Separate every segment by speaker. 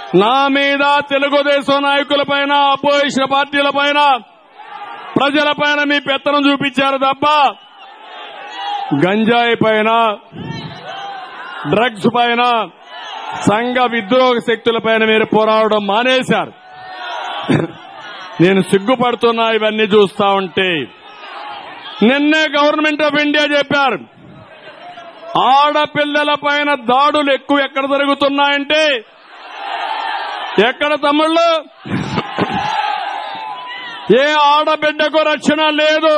Speaker 1: నా మీద తెలుగుదేశం నాయకుల పైన అపోజిషన్ పార్టీల పైన ప్రజల పైన మీ పెత్తనం చూపించారు తప్ప గంజాయి పైన డ్రగ్స్ పైన సంఘ విద్రోహ శక్తుల పైన మీరు పోరాడడం మానేశారు నేను సిగ్గుపడుతున్నా ఇవన్నీ చూస్తా ఉంటే నిన్నే గవర్నమెంట్ ఆఫ్ ఇండియా చెప్పారు ఆడపిల్లల పైన దాడులు ఎక్కువ ఎక్కడ జరుగుతున్నాయంటే ఎక్కడ తమ్ముళ్ళు ఏ ఆడబిడ్డకు రక్షణ లేదు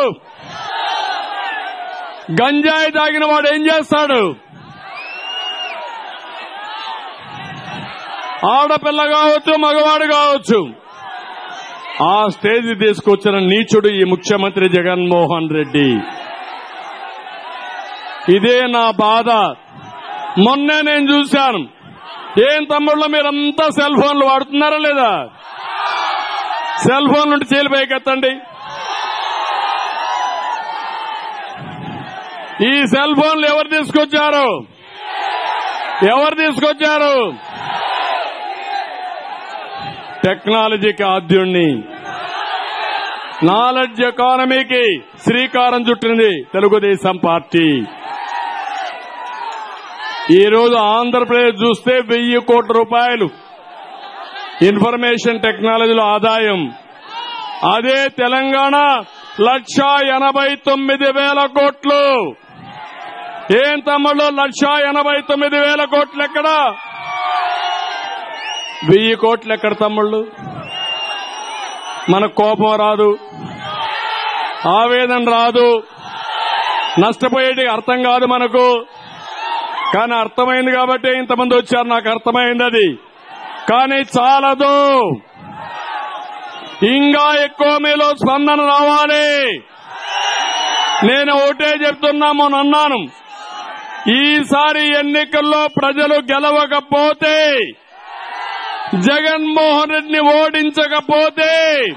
Speaker 1: గంజాయి తాగిన వాడు ఏం చేస్తాడు ఆడపిల్ల కావచ్చు మగవాడు కావచ్చు ఆ స్టేజ్ తీసుకొచ్చిన నీచుడు ఈ ముఖ్యమంత్రి జగన్మోహన్ రెడ్డి ఇదే నా బాధ మొన్నే నేను చూశాను ఏం తమ్ముళ్ళు మీరంతా సెల్ ఫోన్లు వాడుతున్నారా లేదా సెల్ ఫోన్ నుండి చేలు పైకెత్తండి ఈ సెల్ ఫోన్లు ఎవరు తీసుకొచ్చారు ఎవరు తీసుకొచ్చారు టెక్నాలజీకి ఆద్యుణ్ణి నాలెడ్జ్ ఎకానమీకి శ్రీకారం చుట్టింది తెలుగుదేశం పార్టీ ఈ రోజు ఆంధ్రప్రదేశ్ చూస్తే వెయ్యి కోట్ల రూపాయలు ఇన్ఫర్మేషన్ టెక్నాలజీలో ఆదాయం అదే తెలంగాణ లక్ష ఎనభై తొమ్మిది వేల కోట్లు ఏం తమ్ముళ్ళు లక్ష ఎనభై తొమ్మిది వేల కోట్లు ఎక్కడ వెయ్యి కోట్లు ఎక్కడ తమ్ముళ్ళు మనకు కోపం రాదు ఆవేదన రాదు నష్టపోయేటి అర్థం కాదు మనకు కానీ అర్థమైంది కాబట్టి ఇంతమంది వచ్చారు నాకు అర్థమైంది అది కానీ చాలదు ఇంకా ఎక్కువ మీలో స్పందన రావాలి నేను ఒకటే చెప్తున్నా మొన్న అన్నాను ఈసారి ఎన్నికల్లో ప్రజలు గెలవకపోతే జగన్మోహన్ రెడ్డిని ఓడించకపోతే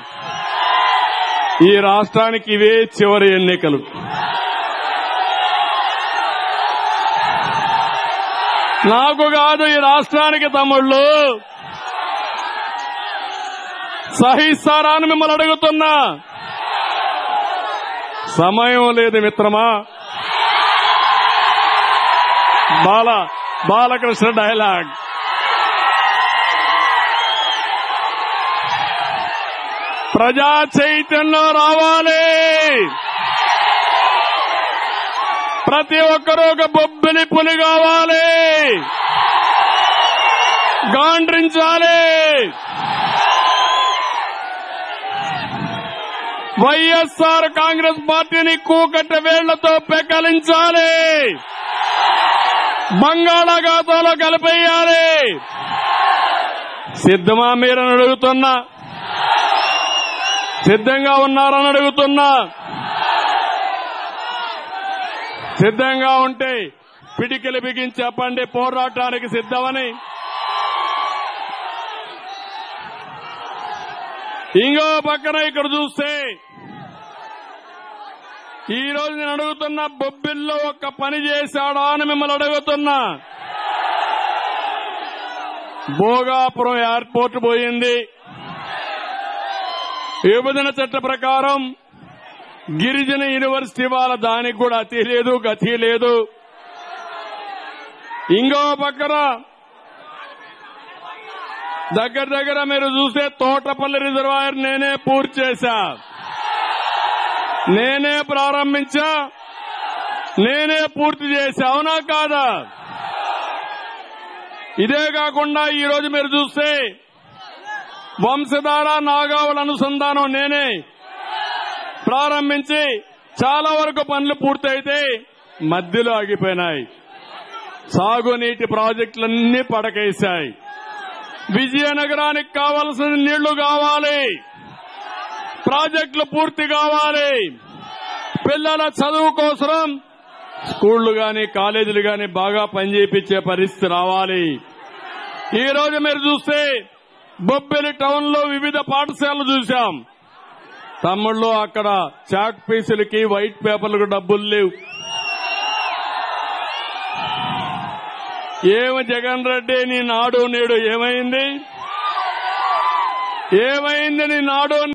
Speaker 1: ఈ రాష్ట్రానికి ఇవే చివరి ఎన్నికలు నాకు కాదు ఈ రాష్ట్రానికి తమ్ముళ్ళు సహిస్తారా అని మిమ్మల్ని అడుగుతున్నా సమయం లేదు మిత్రమా బాల బాలకృష్ణ డైలాగ్ ప్రజా చైతన్యం రావాలి ప్రతి ఒక్కరూ ఒక బొబ్బిలి పులి కావాలి గాండ్రించాలి వైఎస్ఆర్ కాంగ్రెస్ పార్టీని కూకట్ట వేళ్లతో పెకలించాలి బంగాళాఖాతంలో కలిపేయాలి సిద్ధమా మీరని అడుగుతున్నా సిద్ధంగా ఉన్నారని అడుగుతున్నా సిద్ధంగా ఉంటే పిడికిలు బిగించి చెప్పండి పోరాటానికి సిద్ధమని ఇంకో పక్కన ఇక్కడ చూస్తే ఈ రోజు నేను అడుగుతున్న బొబ్బిల్లో ఒక్క పని చేశాడా అని మిమ్మల్ని అడుగుతున్నా భోగాపురం ఎయిర్పోర్ట్ పోయింది విభజన చట్ట ప్రకారం గిరిజన యూనివర్సిటీ వాళ్ళ దానికి కూడా అతి లేదు గతి లేదు ఇంకో పక్కన దగ్గర దగ్గర మీరు చూస్తే తోటపల్లి రిజర్వాయర్ నేనే పూర్తి చేశా నేనే ప్రారంభించా నేనే పూర్తి చేశా అవునా కాదా ఇదే కాకుండా ఈ రోజు మీరు చూస్తే వంశధార నాగావళ అనుసంధానం నేనే ప్రారంభించి చాలా వరకు పనులు పూర్తయితే మధ్యలో ఆగిపోయినాయి సాగునీటి ప్రాజెక్టులన్నీ పడకేశాయి విజయనగరానికి కావలసిన నీళ్లు కావాలి ప్రాజెక్టులు పూర్తి కావాలి పిల్లల చదువు కోసం స్కూళ్లు గాని కాలేజీలు గాని బాగా పనిచేయించే పరిస్థితి రావాలి ఈ రోజు మీరు చూస్తే బొబ్బిలి టౌన్ లో వివిధ పాఠశాలలు చూశాం తమ్ముళ్ళు అక్కడ చాక్ పీసులకి వైట్ పేపర్లకు డబ్బులు లేవు ఏమి జగన్ రెడ్డి నీ నాడు నేడు ఏమైంది ఏమైందని నాడు